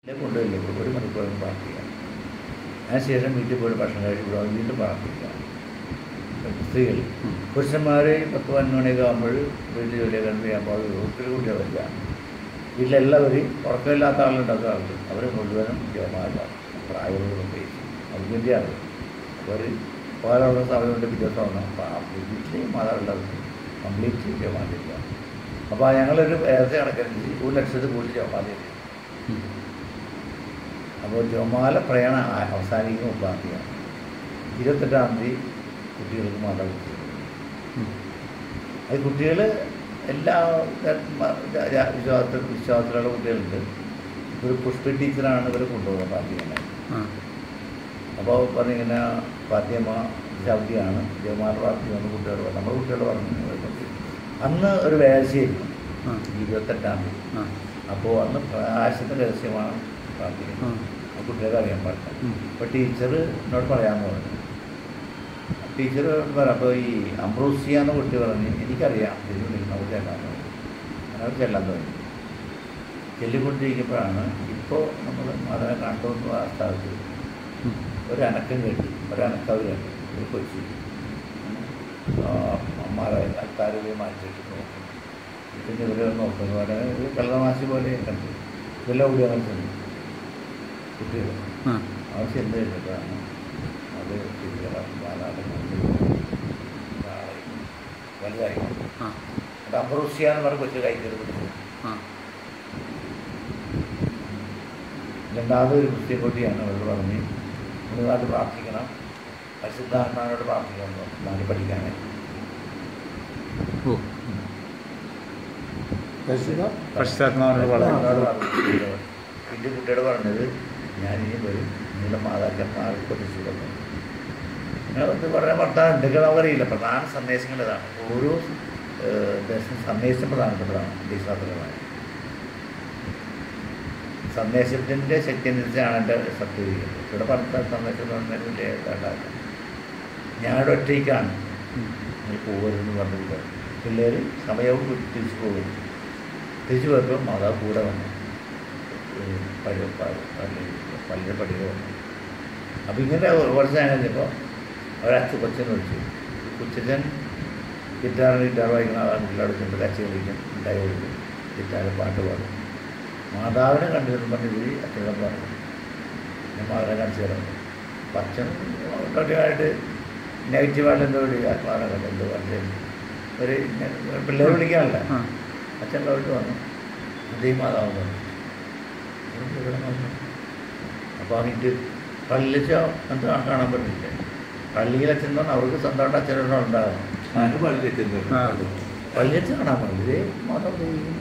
കൊണ്ടുവരില്ല ഒരു മണിക്കൂറും പ്രാർത്ഥിക്കാം അതിനുശേഷം വീട്ടിൽ പോയി ഭക്ഷണം കഴിച്ചിട്ട് വീണ്ടും പ്രാർത്ഥിക്കാം സ്ത്രീകൾ പുരുഷന്മാർ പത്ത് പതിനൊന്ന് മണിയൊക്കെ ആകുമ്പോൾ വീട്ടിൽ ജോലിയൊക്കെ ചെയ്യുമ്പോൾ അത് ഒത്തിരി കുട്ടികളില്ല വീട്ടിലെല്ലാവരും ഉറക്കമില്ലാത്ത ആളുണ്ടാക്കുന്ന ആൾക്ക് അവർ മുഴുവനും ജവമാല പ്രായമുള്ളവരുണ്ട് അവർക്ക് വേണ്ടിയാണ് അവർ പോകാനുള്ള സമയമുണ്ട് പിറ്റേ ദിവസം വന്നു അപ്പോൾ ആ വീട്ടിൽ മാതാവുള്ളത് കംപ്ലീറ്റ് ജവമാലില്ല അപ്പോൾ ഞങ്ങളൊരു ഏകദേശം കണക്കനുസരിച്ച് ഒരു ലക്ഷത്തിൽ കൂടുതൽ ജവമാലില്ല അപ്പോൾ ജോമാല പ്രയാണം ആ- അവസാനിക്കുന്ന മുപ്പാം തീയതിയാണ് ഇരുപത്തെട്ടാം തീയതി കുട്ടികൾക്ക് മത അത് കുട്ടികൾ എല്ലാ തരം മ- ജാ- ജാ- വിശ്വാസ വിശ്വാസത്തിലുള്ള കുട്ടികളുണ്ട് ഒരു പുഷ്പ ടീച്ചറാണ് ഇവർ കൊണ്ടുപോകുന്നത് പാർട്ടിയാണ് അപ്പോൾ പറഞ്ഞിങ്ങനെ ഫാത്തിയമ്മ ശബ്ദിയാണ് ജയമാല പ്രാർത്ഥി എന്ന് കുട്ടികൾ പറഞ്ഞു നമ്മുടെ കുട്ടികൾ പറഞ്ഞു അന്ന് ഒരു വേഴ്ചയായിരുന്നു ഇരുപത്തെട്ടാം തീയതി അപ്പോൾ അന്ന് പ്രകാശത്തിൻ്റെ രഹസ്യമാണ് പ്രാർത്ഥിക്കുന്നത് ആ കുട്ടികൾക്ക് അറിയാൻ പാടില്ല അപ്പോൾ ടീച്ചർ എന്നോട് പറയാമെന്ന് പറഞ്ഞു ടീച്ചർ പറയാം അപ്പോൾ ഈ അംബ്രോസിയ എന്ന കുട്ടി പറഞ്ഞ് എനിക്കറിയാം ഇതിന് വിളിക്കുന്നത് ചെല്ലാൻ പറഞ്ഞു അങ്ങനെ ചെല്ലാൻ തുടങ്ങി ചെല്ലിക്കൊണ്ടിരിക്കുമ്പോഴാണ് ഇപ്പോൾ നമ്മൾ അതിനെ കണ്ടുകൊണ്ട് ആ സ്ഥലത്ത് ഒരു അനക്കം കേട്ടു ഒരനക്കം അവർ കേട്ടു ഒരു കൊച്ചി അമ്മാരെ ആൾക്കാരെ മാറ്റിയിട്ട് നോക്കും പിന്നെ ഇവർ നോക്കുന്നു പോലെ ഒരു കള്ളമാശി പോലെ കണ്ടു ഇതെല്ലാം കൂടി അങ്ങനെ ചെന്നു കുട്ടികൾ അവർ ചെന്ന് കഴിഞ്ഞപ്പോഴാണ് അത് കുട്ടികളെ വാലാതെ വലുതായി അത് അംബ്രോസിയ എന്ന് പറഞ്ഞ കൊച്ചു കൈ കയറി പിടിച്ചു രണ്ടാമത് ഒരു ക്രിസ്ത്യൻ കുട്ടിയാണ് അവരോട് പറഞ്ഞ് ഒരുപാട് പ്രാർത്ഥിക്കണം പരിശുദ്ധാത്മാവിനോട് പ്രാർത്ഥിക്കണം എന്ന് പറഞ്ഞു. നാല് പഠിക്കാനായി പരിശുദ്ധാത്മാവിനോട് വളരെ അവരോട് പറഞ്ഞു. പിന്നെ കുട്ടിയോട് പറഞ്ഞത് ഞാൻ ഇനി വരും നിങ്ങളുടെ മാതാക്കന്മാർക്ക് പ്രതിഷ്ഠിക്കുന്നു നിങ്ങളൊന്ന് പറഞ്ഞ വർത്താനം ഉണ്ടെങ്കിൽ അറിയില്ല പ്രധാന സന്ദേശങ്ങൾ ഇതാണ് ഓരോ ഏഹ്, ദേശം സന്ദേശം പ്രധാനപ്പെട്ടതാണ് ദേശാത്രമായി സന്ദേശത്തിൻ്റെ ശക്തി അനുസരിച്ചാണ് എൻ്റെ സത്യവിക്കുന്നത് ഇവിടെ പറഞ്ഞ സന്ദേശം എന്ന് പറഞ്ഞാൽ വലിയ ഇതാണ്ടാക്കാം ഞാനവിടെ ഒറ്റയ്ക്കാണ് നിങ്ങൾ പോകരുതെന്ന് പറഞ്ഞില്ല പിള്ളേർ സമയവും വിട്ട് തിരിച്ചു പോകും തിരിച്ചു പോയപ്പോൾ മാതാവ് കൂടെ വന്നു ഒരു പഴയ പള്ളിയുടെ പടികൾ വന്നു അപ്പോൾ ഇങ്ങനെ കുറച്ച് നേരം കഴിഞ്ഞപ്പോൾ അവരച്ഛ കൊച്ചനെ വിളിച്ചു കൊച്ചൻ ഗിറ്റാറിന് ഗിറ്റാർ വായിക്കുന്ന ആളാണ് പിള്ളേർ ചെന്ന് കച്ച കളിക്കും ഉണ്ടായി കൊടുക്കും ഗിറ്റാറ് പാട്ട് പാടും മാതാവിനെ കണ്ടിരുന്നു പറഞ്ഞ് ഇവർ അച്ഛനോട് പറഞ്ഞു ഞാൻ മാതാവിനെ കാണിച്ചു തരാം അപ്പം അച്ഛൻ ഓട്ടോമാറ്റിക്കായിട്ട് നെഗറ്റീവായിട്ട് എന്തോ ഒരു ആത്മാവിനെ കണ്ടു എന്തോ പറഞ്ഞു ഒരു പിള്ളേർ വിളിക്കാനല്ല അച്ഛൻ ലോട്ട് വന്നു അതേ മാതാവ് പറഞ്ഞു അപ്പോൾ അവനിട്ട് പള്ളിച്ചോ എന്ത് കാണാൻ പറ്റില്ല പള്ളിയിൽ അച്ഛൻ പറഞ്ഞാൽ അവർക്ക് സ്വന്തമായിട്ട് അച്ഛനോട് ഉണ്ടാകണം ഞാനും പള്ളി ചെന്നു ആ. പള്ളിയച്ഛൻ കാണാൻ പറ്റില്ല ഇതേ മാതാവ് ചെയ്യുന്നു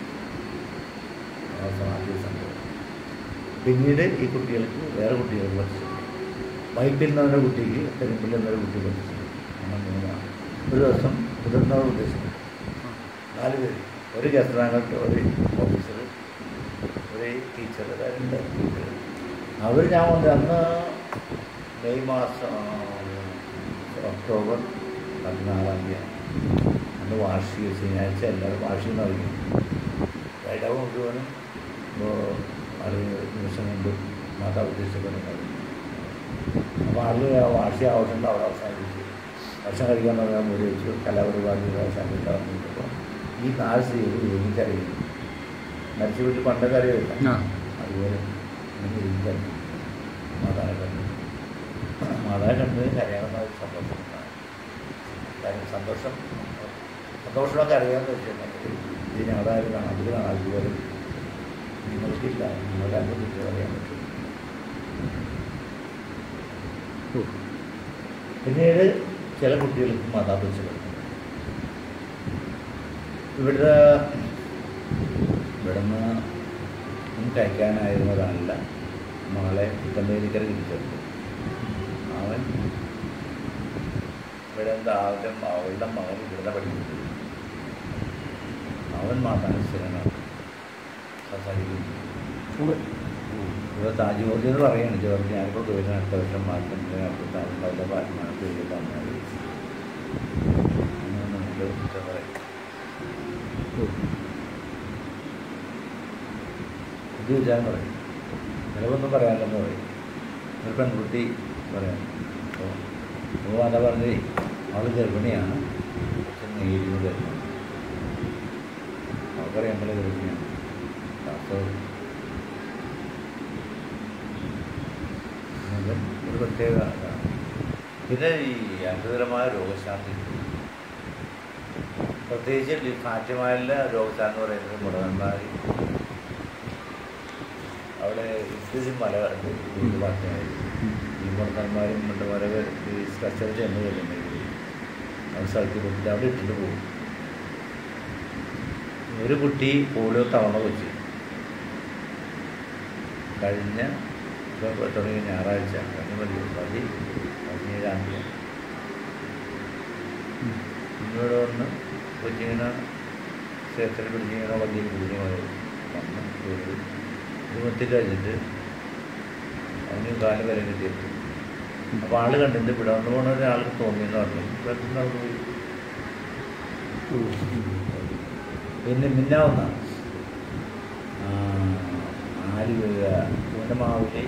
അവസാനം ആദ്യ സംഭവം പിന്നീട് ഈ കുട്ടികൾക്ക് വേറെ കുട്ടികൾക്ക് പഠിച്ചു വൈപ്പിൽ നിന്നവരുടെ കുട്ടിക്ക് പെരുമ്പിൽ നിന്നൊരു കുട്ടി പഠിച്ചു അങ്ങനെ മൂന്നാണ് ഒരു ദിവസം മുതിർന്നവർ ഉദ്ദേശിച്ചു നാല് പേര് ഒരു ഗസ്ട്രാങ്കട്ട് ഒരു ഓഫീസർ ഒരു ടീച്ചർ രണ്ട് കുട്ടികൾ അവർ ഞാൻ വന്ന് അന്ന് മെയ് മാസം ഒക്ടോബർ പതിനാറാം തീയതി അന്ന് വാർഷിക ശനിയാഴ്ച എല്ലാവരും വാർഷികം നൽകി ഇടവ് മുഴുവനും ഇപ്പോൾ അറിയ നിമിഷം കൊണ്ട് മാതാ ഉദ്ദേശിക്കുന്നത് അപ്പോൾ അതിൽ വാർഷിക ആവശ്യം അവിടെ അവസാനിപ്പിച്ചു ഭക്ഷണം കഴിക്കാൻ പറഞ്ഞാൽ മുടി വെച്ചു കലാപരിപാടികൾ അവസാനിപ്പിച്ചപ്പോൾ ഈ നാല് സ്ത്രീകൾ എനിക്കറിയില്ല മരിച്ച വീട്ടിൽ പണ്ടൊക്കെ അറിയില്ല ആ. അതുപോലെ നിങ്ങൾ എനിക്കറിയില്ല മാതാവിനെ കണ്ടു മാതാവിനെ കണ്ടത് കരയാവുന്ന ഒരു സന്തോഷമാണ് കാര്യം സന്തോഷം സന്തോഷമൊക്കെ അറിയാമെന്ന് വെച്ചിട്ടുണ്ടെങ്കിൽ ഇത് ഞങ്ങളുടെ ആരും കാണാം ഇത് കാണാം ഇതുപോലെ നിങ്ങൾക്കില്ല നിങ്ങളുടെ അനുഭവിച്ച് അറിയാൻ പറ്റും പിന്നീട് ചില കുട്ടികൾക്ക് മാതാപിതാക്കൾ ഇവിടുത്തെ ഇവിടുന്ന് നമുക്ക് അയക്കാനായിരുന്ന ഒരാളല്ല മകളെ അമേരിക്കയിൽ തിരിച്ചെടുത്തു അവൻ ഇവിടെ എന്താ ആദ്യം അവളുടെ മകൻ ഇവിടുന്ന് പഠിക്കുന്നത് അവൻ മാതാനുസരണമാണ് സംസാരിക്കുന്നു ഇവിടെ താജ് ജോർജ് എന്ന് പറയുകയാണ് ജോർജ് ഞാനിപ്പോൾ വരുന്ന അടുത്ത വർഷം മാറ്റം താജ്മഹലിൻ്റെ പാട്ടുമാണ് പേര് തന്നാൽ നമുക്ക് പറയും ഇത് വിചാരം പറയും ചിലവൊന്നും പറയാനില്ലെന്ന് പറയും ഒരു പെൺകുട്ടി പറയാം അപ്പോൾ അപ്പോൾ അതാ പറഞ്ഞേ അവൾ ഗർഭിണിയാണ് പക്ഷെ നേരിയ ഗർഭിണി അവൾക്കറിയാം നമ്മളെ ഗർഭിണിയാണ് അപ്പോൾ ഇത് ഒരു പ്രത്യേക ഇതാണ് പിന്നെ ഈ അത്ഭുതകരമായ രോഗശാന്തി പ്രത്യേകിച്ച് ഈ ഫാറ്റിമാരിലെ രോഗശാന്തി എന്ന് പറയുന്നത് മുടവന്മാർ അവിടെ ഇത്തിരി മല ഉണ്ട് ഫാറ്റിമാർ ഈ മുടക്കന്മാരും മുണ്ടന്മാരൊക്കെ ഈ സ്ട്രക്ചർ ചെന്ന് ചെല്ലുന്നത് അവർ സ്ഥലത്ത് കൊടുത്തിട്ട് അവിടെ ഇട്ടിട്ട് പോകും ഒരു കുട്ടി പോളിയോ തവണ വെച്ച് കഴിഞ്ഞ ഇപ്പോൾ തുടങ്ങിയ ഞായറാഴ്ച കഴിഞ്ഞ പതി പതി പതിനേഴാം തീയതി ഇങ്ങോട്ട് വന്ന് കൊച്ചിങ്ങനെ ക്ഷേത്രത്തിൽ പിടിച്ചിങ്ങനെ വലിയ കൂടി വന്ന് പോയി ഇത് മുത്തി കഴിഞ്ഞിട്ട് അവന് കാല് വരെ കിട്ടിയത് അപ്പോൾ ആൾ കണ്ടിട്ട് ഇവിടെ വന്ന് പോണ ഒരാൾക്ക് തോന്നിയെന്ന് പറഞ്ഞു പെട്ടെന്ന് അവിടെ പോയി പിന്നെ മിന്നാവുന്ന ആര് പൂനമാവിലെ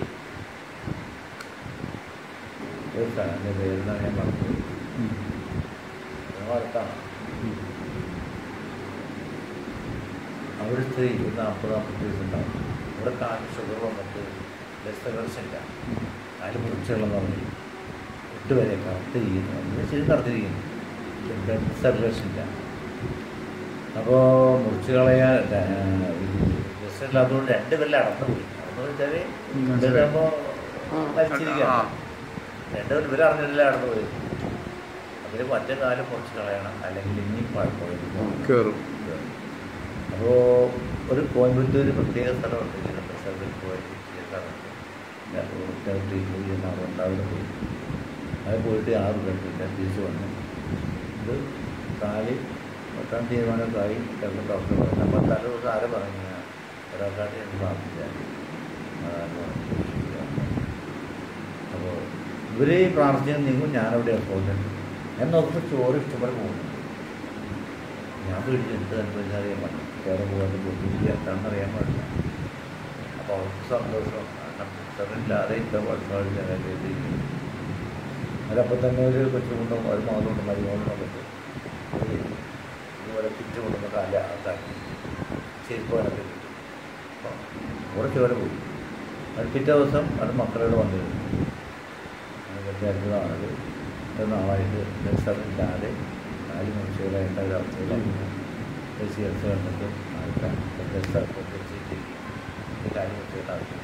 ഒരു സ്ഥലത്തിൻ്റെ പേരെന്ന് ഞാൻ പറഞ്ഞു അടുത്താണ് അവിടെ സ്ത്രീ ഒരു നാൽപ്പത് നാൽപ്പത്തി വയസ്സുണ്ടാവും ഇവിടെ കാല് ഷുഗർ വന്നിട്ട് രസകർശില്ല അതിൽ മുറിച്ചുള്ളതെന്ന് പറഞ്ഞു എട്ട് വരെ കറുത്തിരിക്കുന്നു അങ്ങനെ ശരി കറുത്തിരിക്കുന്നു ബ്ലഡ് സർക്കുലേഷൻ ഇല്ല അപ്പോൾ മുറിച്ച് കളയാൻ രസമില്ലാത്തതുകൊണ്ട് രണ്ട് പേരിൽ അടന്നു പോയി അടന്നു വെച്ചാൽ ഇതാകുമ്പോൾ മരിച്ചിരിക്കുക രണ്ട് പേര് ഇവർ അറിഞ്ഞില്ല അടന്നു പോയി അതിൽ മറ്റേ കാലം മുറിച്ച് കളയണം അല്ലെങ്കിൽ ഇനി കുഴപ്പമില്ല കയറും അപ്പോൾ ഒരു കോയമ്പത്തൂർ പ്രത്യേക സ്ഥലമുണ്ട് ഇങ്ങനെ സ്ഥലത്തിൽ പോയി ചില സ്ഥലമുണ്ട് ട്രീറ്റ്മെൻറ്റ് ചെയ്യുന്ന ആളുണ്ട് അവിടെ പോയി അത് പോയിട്ട് ആറ് കണ്ടില്ല തിരിച്ച് വന്നു ഇത് കാല് വെട്ടാൻ തീരുമാനമൊക്കെ ആയി ചിലപ്പോൾ ഡോക്ടർ പറഞ്ഞു നമ്മൾ തല ദിവസം ആരെ പറഞ്ഞു ഒരാൾക്കാട്ട് എനിക്ക് പ്രാർത്ഥിച്ച അപ്പോൾ ഇവർ പ്രാർത്ഥിച്ചാൽ നീങ്ങും ഞാനവിടെ പോകുന്നുണ്ട് ഞാൻ നോക്കുമ്പോൾ ചോറ് ഇഷ്ടംപോലെ പോകുന്നു ഞാൻ വീട്ടിൽ എന്ത് അനുഭവിച്ചാൽ അറിയാൻ പാടില്ല വേറെ പോകാതെ ബുദ്ധിമുട്ടി എന്താണെന്ന് അറിയാൻ പാടില്ല അപ്പോൾ അവർക്ക് സന്തോഷം കാരണം ഇല്ല ഭക്ഷണം ഞാൻ ചെയ്തിരിക്കുന്നു അതിലപ്പം തന്നെ ഒരു കൊച്ചുകൊണ്ടും ഒരു മകളുണ്ട് മരുമകളുടെ പറ്റും ഇതുപോലെ ചുറ്റു കൊണ്ടുവന്ന കാല ആൾക്കാക്കി ചെരുപ്പ് കണക്ക് അപ്പോൾ കുറച്ച് പേരെ പോയി അത് പിറ്റേ ദിവസം അത് മക്കളോട് വന്നിരുന്നു വിദ്യാർത്ഥികളാണത് ഒരു നാളായിട്ട് ഡ്രസ്സറില്ലാതെ നാല് മനുഷ്യരായിട്ട് ഒരു അവസ്ഥയിലായിരുന്നു ചികിത്സ കണ്ടിട്ട് ആൾക്കാർ ഡ്രസ്സൊക്കെ വെച്ചിട്ട് കാര്യം വെച്ചിട്ടാണ്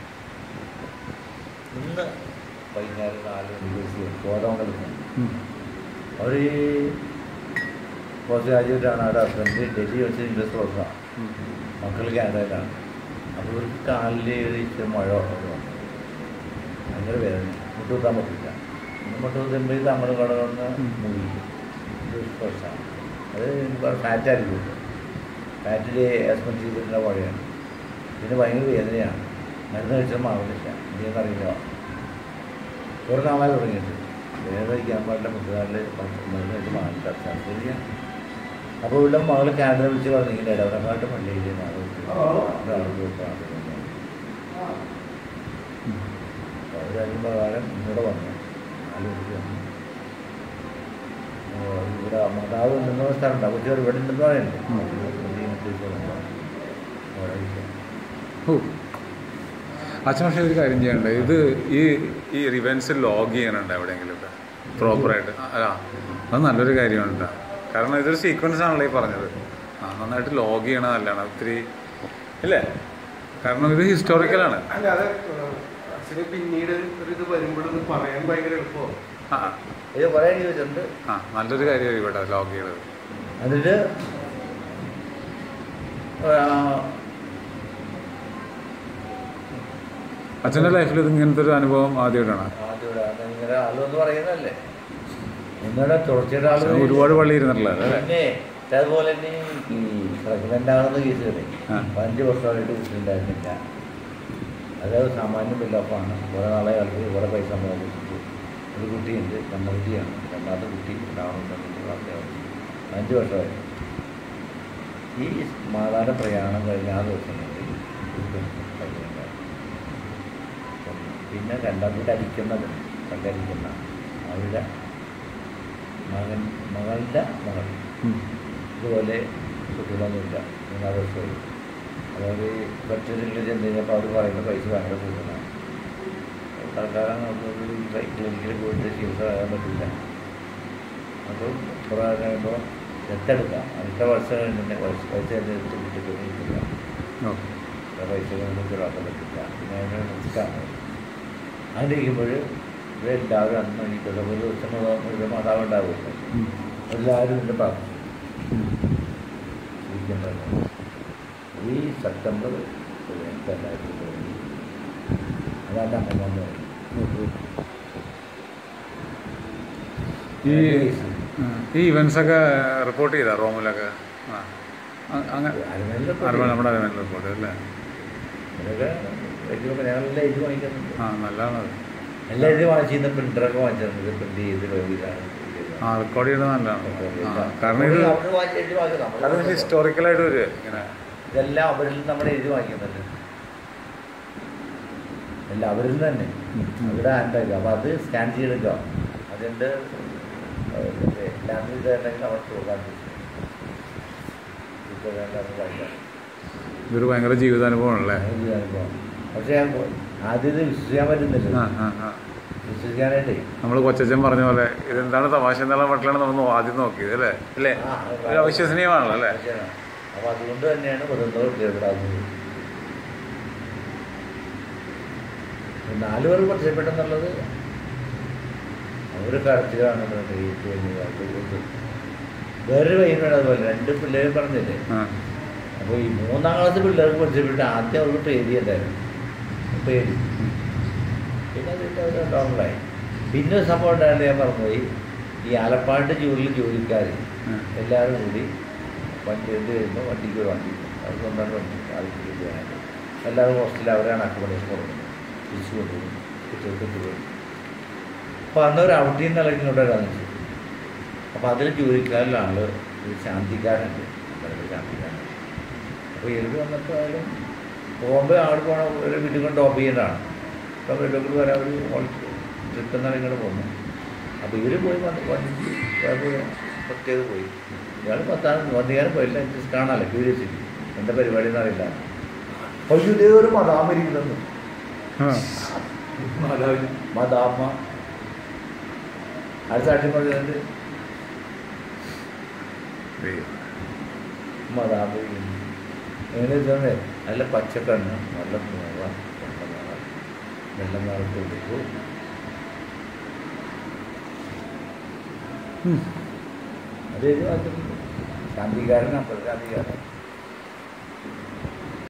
ഇന്ന് വൈകുന്നേരം നാല് മണി ദിവസം ഗോതമ്പ് എടുക്കുന്നു അവർ കുറച്ച് രാജ്യത്താണ് അവിടെ ഹസ്ബൻഡ് ഡൽഹി വെച്ച് ഇൻഡസ്ട്രി കൊടുക്കണം മക്കൾ കാനഡയിലാണ് അപ്പോൾ ഇവർക്ക് കാലിൽ ഒരു ഇച്ചിരി മഴ വന്നു ഭയങ്കര വേദന മുട്ടുകുത്താൻ പറ്റില്ല മുട്ടുകുത്തുമ്പോൾ ഇത് അങ്ങോട്ട് കടന്ന് മുഴുകിക്കും ഇത് പ്രശ്നമാണ് അത് ഫാറ്റായിരിക്കും ഫാറ്റിൽ ഹസ്ബൻഡ് ചെയ്തിട്ടുള്ള മഴയാണ് പിന്നെ ഭയങ്കര വേദനയാണ് മരുന്ന് കഴിച്ചാൽ മാറുന്നില്ല എന്തെന്നറിയില്ല കുറേ നാളായി തുടങ്ങിയിട്ട് വേദന കഴിക്കാൻ പാടില്ല മുട്ടുകാരിൽ മരുന്ന് കഴിച്ച് മാറില്ല ശരിയാ അപ്പോൾ ഇവിടെ മകൾ കാനഡ വിളിച്ച് പറഞ്ഞു ഇങ്ങനെ ഇടവരങ്ങാട്ട് പള്ളിയിൽ അവർ അതിന് പ്രകാരം ഇങ്ങോട്ട് വന്നു നാല് മണിക്ക് വന്നു ഓ, ഇവിടെ മാതാവ് നിന്ന സ്ഥലമുണ്ട് അപ്പോൾ ചെറു ഇവിടെ ഉണ്ടെന്ന് പറയുന്നുണ്ട് ഓ അച്ഛൻ പക്ഷേ ഒരു കാര്യം ചെയ്യണ്ടേ ഇത് ഈ ഈ റിവൻസ് ലോഗ് ചെയ്യാനുണ്ട് എവിടെയെങ്കിലും ഒക്കെ പ്രോപ്പറായിട്ട് അല്ല അത് നല്ലൊരു കാര്യമാണ് ട്ടോ. കാരണം ഇതൊരു സീക്വൻസ് ആണല്ലോ ഈ പറഞ്ഞത് ആ നന്നായിട്ട് ലോഗ് ചെയ്യണത് നല്ലതാണ് ഒത്തിരി ഇല്ലേ കാരണം ഇത് ഹിസ്റ്റോറിക്കലാണ് അല്ല അത് അച്ഛന് പിന്നീട് ഒരു ഇത് വരുമ്പോഴത് പറയാൻ ഭയങ്കര എളുപ്പമാണ് ആ ഇത് കുറേ ചോദിച്ചിട്ടുണ്ട് ആ നല്ലൊരു കാര്യമാണ് ഇവിടെ ലോഗ് ചെയ്യണത് എന്നിട്ട് അച്ഛൻ്റെ ലൈഫിൽ ഇത് ഇങ്ങനത്തെ ഒരു അനുഭവം ആദ്യമായിട്ടാണ് ആദ്യം ഇങ്ങനെ ആളൊന്ന് പറയുന്നതല്ലേ ഒന്നുകൂടെ തുടർച്ചയായിട്ട് ആൾ അച്ഛൻ ഒരുപാട് പള്ളി ഇരുന്നിട്ടില്ല അല്ലേ പിന്നെ അതുപോലെ തന്നെ ഈ പ്രഗ്നൻ്റ് ആകുന്ന കേസുകളെ ആ. അഞ്ച് വർഷമായിട്ട് കുട്ടിയുണ്ടായിരുന്നില്ല അത് സാമാന്യ ബില്ലപ്പാണ് കുറേ നാളെ കളിച്ച് കുറേ പൈസ സമ്പാദിച്ചിട്ട് ഒരു കുട്ടിയുണ്ട് പെൺകുട്ടിയാണ് രണ്ടാമത്തെ കുട്ടി ഉണ്ടാവണമെന്നുണ്ടെങ്കിൽ അത്യാവശ്യം അഞ്ച് വർഷമായി ഈ മാതാവിൻ്റെ പ്രയാണം കഴിഞ്ഞ ആ ദിവസം കൊണ്ട് ഒരു പെൺകുട്ടി pregnant ആയി. പിന്നെ രണ്ടാമത് അടിക്കുന്നത് കണ്ടടിക്കുന്ന അവരുടെ മകൻ മകളുടെ മകൾ ഉം. ഇതുപോലെ കുട്ടികളൊന്നുമില്ല മൂന്നാല് വർഷമായി അവർ വെറ്ററിനിൽ ചെന്ന് കഴിഞ്ഞപ്പോൾ അവർ പറയുന്ന പൈസ ഭയങ്കര കൂടുതലാണ് തൽക്കാലം നമുക്ക് ഈ ക്ലിനിക്കിൽ പോയിട്ട് ചികിത്സ ആകാൻ പറ്റില്ല അപ്പോൾ കുറേ കഴിയുമ്പോൾ ദത്തെടുക്കാം അടുത്ത വർഷം കഴിഞ്ഞിട്ട് പൈസ പൈസ എടുത്ത് കിട്ടിയിട്ട് കിട്ടില്ല ഓക്കെ ആ പൈസ ഒന്നും ചിലവാക്കാൻ പറ്റില്ല പിന്നെ അതിനെ നിർത്താം അങ്ങനെ ഇരിക്കുമ്പോൾ ഇവരെല്ലാവരും അന്ന് ഈ ഒരു ദിവസം ഒരു മാതാവ് ഉണ്ടാവില്ല ഉം. എല്ലാവരും ഇതിൻ്റെ പ്രാർത്ഥിച്ചു ഉം. ഇരിക്കുന്നത് ഈ സെപ്റ്റംബർ ഞങ്ങൾക്ക് എല്ലാവർക്കും തോന്നി അതാണ് അമ്മ വന്നത് ഈ ആ, ഈ ഇവൻസ് ഒക്കെ റിപ്പോർട്ട് ചെയ്താ റോമിലൊക്കെ ആ അ- അങ്ങനെ അരമന നമ്മുടെ അരമന റിപ്പോർട്ട് അല്ലേ ഇതൊക്കെ വയ്ക്കുമ്പോൾ ഞങ്ങളെല്ലാം എഴുതി വാങ്ങിക്കുന്നുണ്ട് ആ നല്ലതാണ് എല്ലാം എഴുതി വാങ്ങിച്ചിരുന്ന പ്രിൻ്ററൊക്കെ വാങ്ങിച്ചിട്ടുണ്ട് പ്രിൻ്റ് ചെയ്ത് ലോകിലാണ് ആ റെക്കോർഡ് ചെയ്യണത് നല്ലതാണ് ആ കാരണം ഇത് കാരണം ഇത് ഹിസ്റ്റോറിക്കലായിട്ട് വരിക ഇങ്ങനെ ഇതെല്ലാം അവരിൽ നിന്ന് നമ്മൾ എഴുതി വാങ്ങിക്കുന്നുണ്ട് എല്ലാം അവരിൽ നിന്ന് തന്നെ ഉം, ഉം. അവരുടെ ഹാൻഡായിട്ട് അപ്പോൾ അത് സ്കാൻ ചെയ്തെടുക്കുക അതിൻ്റെ ലാംഗ്വേജ് ഉണ്ടെങ്കിൽ നമ്മൾ കൊടുക്കാൻ വായിക്കാം ഇതൊരു ഭയങ്കര ജീവിതാനുഭവമാണല്ലേ പക്ഷേ ഞാൻ ആദ്യം ഇത് വിശ്വസിക്കാൻ പറ്റുന്നില്ല ആ ആ ആ വിശ്വസിക്കാനായിട്ടേ നമ്മൾ കൊച്ചച്ഛൻ പറഞ്ഞ പോലെ ഇതെന്താണ് തമാശ എന്നുള്ള മട്ടിലാണ് നമ്മൾ ആദ്യം നോക്കിയത് അല്ലേ അല്ലേ ആ, ഒരു അവിശ്വസനീയമാണല്ലോ അല്ലേ അപ്പോൾ അതുകൊണ്ട് തന്നെയാണ് മുതിർന്നവർ കേൾപ്പെടാവുന്നത് നാല് പേർ പരിചയപ്പെട്ടെന്നുള്ളത് അവർ കരച്ചിലാണ് വേറൊരു പയ്യനോട് അതുപോലെ രണ്ട് പിള്ളേരും പറഞ്ഞില്ലേ ആ അപ്പോൾ ഈ മൂന്നാം ക്ലാസ് പിള്ളേർക്ക് പരിചയപ്പെട്ട് ആദ്യം അവർക്ക് പേടിയുണ്ടായിരുന്നു പേടി പിന്നെ അതിൻ്റെ ഒരു നോർമലായി പിന്നെ ഒരു സംഭവം ഉണ്ടായിട്ട് ഞാൻ പറഞ്ഞുപോയി ഈ ആലപ്പാട്ട് ജോലി ജോലിക്കാർ ആ. എല്ലാവരും കൂടി വണ്ടി എന്ത് വരുമ്പോൾ വണ്ടിക്ക് ഒരു വണ്ടി അത് സ്വന്തം വണ്ടി ആൾക്ക് പോകാനായിട്ട് എല്ലാവരും ഹോസ്റ്റലിൽ അവരാണ് അക്കോമഡേഷൻ കൊടുക്കുന്നത് തിരിച്ചു കൊണ്ടുപോകും കുട്ടികൾക്ക് പോയി അപ്പോൾ അന്ന് ഒരു ഔട്ടിൽ നിന്ന് ഇളക്കി ഇങ്ങോട്ട് വരാമെന്ന് വെച്ചു അപ്പോൾ അതിൽ ജോലിക്കാരിൽ ആൾ ഒരു ശാന്തിക്കാരുണ്ട് നമ്മുടെ ശാന്തിക്കാരൻ അപ്പോൾ ഇവർ വന്നപ്പോൾ ആയാലും പോകുമ്പോൾ ആൾ പോണ ഒരു വീട്ടിൽ കൊണ്ട് ഡ്രോപ്പ് ചെയ്യേണ്ടതാണ് അപ്പോൾ വീട്ടിൽ വരാൻ ഒരു ട്രിപ്പ് എന്നാണ് ഇങ്ങോട്ട് പോകുന്നത് അപ്പോൾ ഇവർ പോയി വന്ന് വന്നിട്ട് പോയപ്പോൾ പ്രത്യേക പോയി ഇയാൾ പത്താം വന്നിക്കാരൻ പോയില്ല എനിക്ക് കാണാമല്ലോ ക്യൂരിയസിറ്റി എന്താ പരിപാടി എന്നറിയില്ല അയ്യോ ഇതേ ഒരു മതാമരിക്കുന്നു ആ മദാമ്മ അടുത്ത സാക്ഷ്യം പറഞ്ഞത് ദൈവം. മതാമരിക്കുന്നു എങ്ങനെ വെച്ചാൽ നല്ല പച്ചക്കണ്ണ് നല്ല മുള വെള്ളം നിറത്ത് കൊടുത്തു ഉം. അത് എഴുതി വായിച്ചിട്ടുണ്ട് ശാന്തികാരൻ അമ്പത് ശാന്തികാരൻ